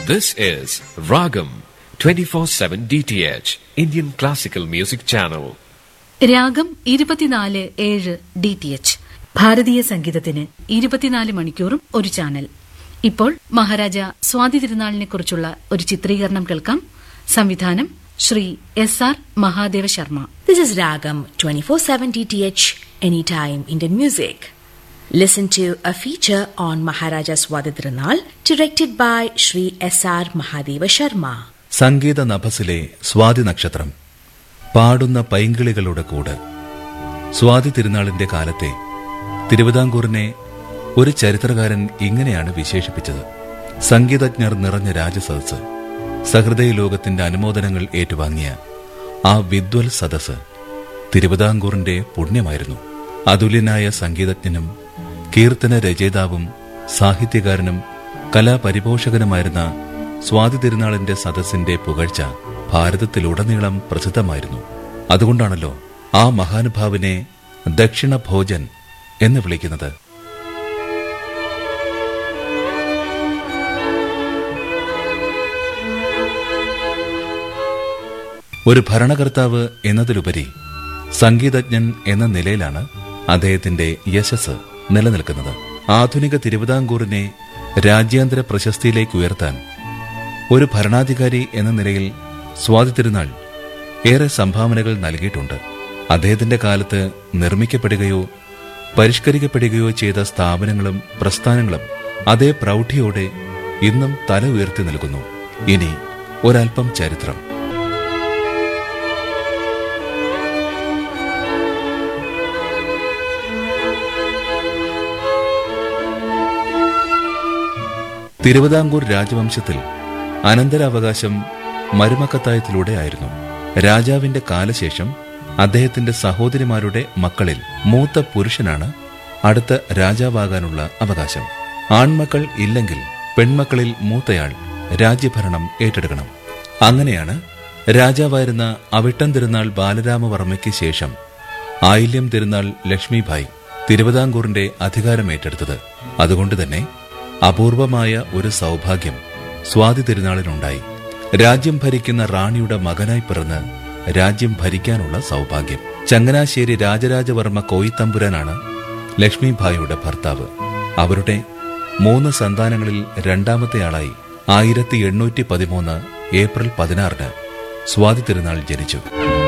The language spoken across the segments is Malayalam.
This is Ragam 24/7 DTH Indian Classical Music Channel. രാഗം ഇരുപത്തിനാല് ഏഴ് ഡി ടി എച്ച് ഭാരതീയ സംഗീതത്തിന് ഇരുപത്തിനാല് മണിക്കൂറും ഒരു ചാനൽ ഇപ്പോൾ മഹാരാജ സ്വാതി തിരുനാളിനെ കുറിച്ചുള്ള ഒരു ചിത്രീകരണം കേൾക്കാം സംവിധാനം Shri S R Mahadeva Sharma This is Ragam 24/7 DTH Anytime Indian Music. Listen to a feature on Maharaja Swadhidranal directed by Sri S.R. Mahadeva Sharma. സംഗീത നഭസിലെ സ്വാതി നക്ഷത്രം പാടുന്ന പൈങ്കിളികളുടെ കൂട് സ്വാതി തിരുനാളിന്റെ കാലത്തെ തിരുവിതാംകൂറിനെ ഒരു ചരിത്രകാരൻ ഇങ്ങനെയാണ് വിശേഷിപ്പിച്ചത് സംഗീതജ്ഞർ നിറഞ്ഞ രാജസദസ് സഹൃദയ ലോകത്തിന്റെ അനുമോദനങ്ങൾ ഏറ്റുവാങ്ങിയ ആ വിദ്വൽ സദസ് തിരുവിതാംകൂറിന്റെ പുണ്യമായിരുന്നു അതുല്യനായ സംഗീതജ്ഞനും കീർത്തന രചയിതാവും സാഹിത്യകാരനും കലാപരിപോഷകനുമായിരുന്ന സ്വാതി തിരുനാളിന്റെ സദസ്സിന്റെ പുകഴ്ച ഭാരതത്തിലുടനീളം പ്രസിദ്ധമായിരുന്നു അതുകൊണ്ടാണല്ലോ ആ മഹാനുഭാവിനെ ദക്ഷിണ ഭോജൻ എന്ന് വിളിക്കുന്നത് ഒരു ഭരണകർത്താവ് എന്നതിലുപരി സംഗീതജ്ഞൻ എന്ന നിലയിലാണ് അദ്ദേഹത്തിന്റെ യശസ് നിലനിൽക്കുന്നത് ആധുനിക തിരുവിതാംകൂറിനെ രാജ്യാന്തര പ്രശസ്തിയിലേക്ക് ഉയർത്താൻ ഒരു ഭരണാധികാരി എന്ന നിലയിൽ സ്വാതി തിരുനാൾ ഏറെ സംഭാവനകൾ നൽകിയിട്ടുണ്ട് അദ്ദേഹത്തിന്റെ കാലത്ത് നിർമ്മിക്കപ്പെടുകയോ പരിഷ്കരിക്കപ്പെടുകയോ ചെയ്ത സ്ഥാപനങ്ങളും പ്രസ്ഥാനങ്ങളും അതേ പ്രൗഢിയോടെ ഇന്നും തല ഉയർത്തി നിൽക്കുന്നു ഇനി ഒരൽപ്പം ചരിത്രം തിരുവിതാംകൂർ രാജവംശത്തിൽ അനന്തരാവകാശം മരുമക്കത്തായത്തിലൂടെ ആയിരുന്നു രാജാവിന്റെ കാലശേഷം അദ്ദേഹത്തിന്റെ സഹോദരിമാരുടെ മക്കളിൽ മൂത്ത പുരുഷനാണ് അടുത്ത രാജാവാകാനുള്ള അവകാശം ആൺമക്കൾ ഇല്ലെങ്കിൽ പെൺമക്കളിൽ മൂത്തയാൾ രാജ്യഭരണം ഏറ്റെടുക്കണം അങ്ങനെയാണ് രാജാവായിരുന്ന അവിട്ടം തിരുനാൾ ബാലരാമവർമ്മയ്ക്ക് ശേഷം ആയില്യം തിരുനാൾ ലക്ഷ്മിഭായ് തിരുവിതാംകൂറിന്റെ അധികാരം ഏറ്റെടുത്തത് അതുകൊണ്ട് തന്നെ അപൂർവമായ ഒരു സൗഭാഗ്യം സ്വാതി തിരുനാളിനുണ്ടായി രാജ്യം ഭരിക്കുന്ന റാണിയുടെ മകനായി പിറന്ന് രാജ്യം ഭരിക്കാനുള്ള സൗഭാഗ്യം ചങ്ങനാശ്ശേരി രാജരാജവർമ്മ കോയിത്തമ്പുരാനാണ് ലക്ഷ്മിഭായിയുടെ ഭർത്താവ് അവരുടെ മൂന്ന് സന്താനങ്ങളിൽ രണ്ടാമത്തെയാളായി ആയിരത്തി എണ്ണൂറ്റി പതിമൂന്ന് ഏപ്രിൽ പതിനാറിന് സ്വാതി തിരുനാൾ ജനിച്ചു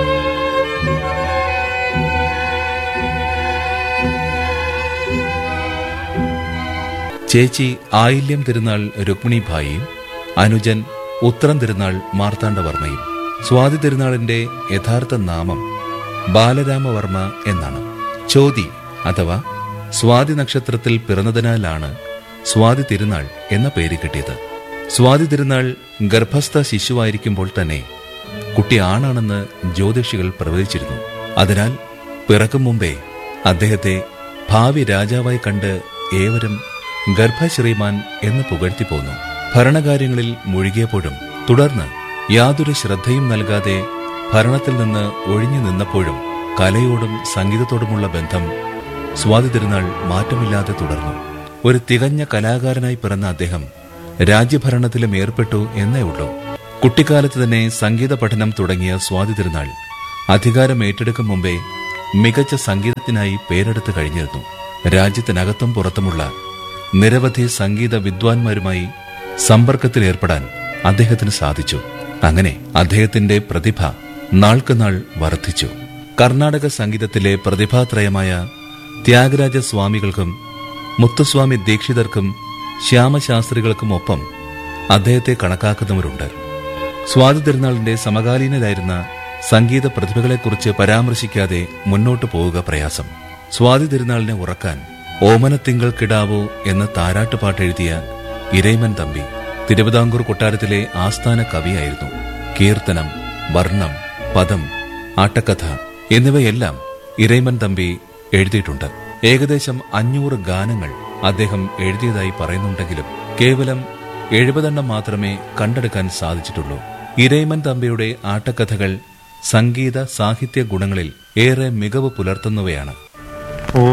ചേച്ചി ആയില്യം തിരുനാൾ രുക്മിണിഭായിയും അനുജൻ ഉത്തരം തിരുനാൾ മാർത്താണ്ഡവർമ്മയും സ്വാതി തിരുനാളിന്റെ യഥാർത്ഥ നാമം ബാലരാമവർമ്മ എന്നാണ് ചോതി അഥവാ സ്വാതി നക്ഷത്രത്തിൽ പിറന്നതിനാലാണ് സ്വാതി തിരുനാൾ എന്ന പേര് കിട്ടിയത് സ്വാതി തിരുനാൾ ഗർഭസ്ഥ ശിശുവായിരിക്കുമ്പോൾ തന്നെ കുട്ടി ആണാണെന്ന് ജ്യോതിഷികൾ പ്രവചിച്ചിരുന്നു അതിനാൽ പിറക്കും മുമ്പേ അദ്ദേഹത്തെ ഭാവി രാജാവായി കണ്ട് ഏവരും ഗർഭശ്രീമാൻ എന്ന് പുകഴ്ത്തി പോന്നു ഭരണകാര്യങ്ങളിൽ മുഴുകിയപ്പോഴും തുടർന്ന് യാതൊരു ശ്രദ്ധയും നൽകാതെ ഭരണത്തിൽ നിന്ന് ഒഴിഞ്ഞു നിന്നപ്പോഴും കലയോടും സംഗീതത്തോടുമുള്ള ബന്ധം സ്വാതി തിരുനാൾ മാറ്റമില്ലാതെ തുടർന്നു ഒരു തികഞ്ഞ കലാകാരനായി പിറന്ന അദ്ദേഹം രാജ്യഭരണത്തിലും ഏർപ്പെട്ടു എന്നേ ഉള്ളൂ കുട്ടിക്കാലത്ത് തന്നെ സംഗീത പഠനം തുടങ്ങിയ സ്വാതി തിരുനാൾ അധികാരം ഏറ്റെടുക്കും മുമ്പേ മികച്ച സംഗീതത്തിനായി പേരെടുത്തു കഴിഞ്ഞിരുന്നു രാജ്യത്തിനകത്തും പുറത്തുമുള്ള നിരവധി സംഗീത വിദ്വാൻമാരുമായി സമ്പർക്കത്തിൽ ഏർപ്പെടാൻ അദ്ദേഹത്തിന് സാധിച്ചു അങ്ങനെ അദ്ദേഹത്തിന്റെ പ്രതിഭ നാൾക്കുനാൾ വർദ്ധിച്ചു കർണാടക സംഗീതത്തിലെ പ്രതിഭാത്രയമായ ത്യാഗരാജ സ്വാമികൾക്കും മുത്തുസ്വാമി ദീക്ഷിതർക്കും ശ്യാമശാസ്ത്രികൾക്കും ഒപ്പം അദ്ദേഹത്തെ കണക്കാക്കുന്നവരുണ്ട് സ്വാതി തിരുനാളിന്റെ സമകാലീനരായിരുന്ന സംഗീത പ്രതിഭകളെക്കുറിച്ച് പരാമർശിക്കാതെ മുന്നോട്ടു പോവുക പ്രയാസം സ്വാതി തിരുനാളിനെ ഉറക്കാൻ ഓമനത്തിങ്കൾ കിടാവോ എന്ന താരാട്ടുപാട്ടെഴുതിയ ഇരൈമൻ തമ്പി തിരുവിതാംകൂർ കൊട്ടാരത്തിലെ ആസ്ഥാന കവിയായിരുന്നു കീർത്തനം വർണ്ണം പദം ആട്ടക്കഥ എന്നിവയെല്ലാം ഇരൈമൻ തമ്പി എഴുതിയിട്ടുണ്ട് ഏകദേശം അഞ്ഞൂറ് ഗാനങ്ങൾ അദ്ദേഹം എഴുതിയതായി പറയുന്നുണ്ടെങ്കിലും കേവലം എഴുപതെണ്ണം മാത്രമേ കണ്ടെടുക്കാൻ സാധിച്ചിട്ടുള്ളൂ ഇരൈമൻ തമ്പിയുടെ ആട്ടക്കഥകൾ സംഗീത സാഹിത്യ ഗുണങ്ങളിൽ ഏറെ മികവ് പുലർത്തുന്നവയാണ്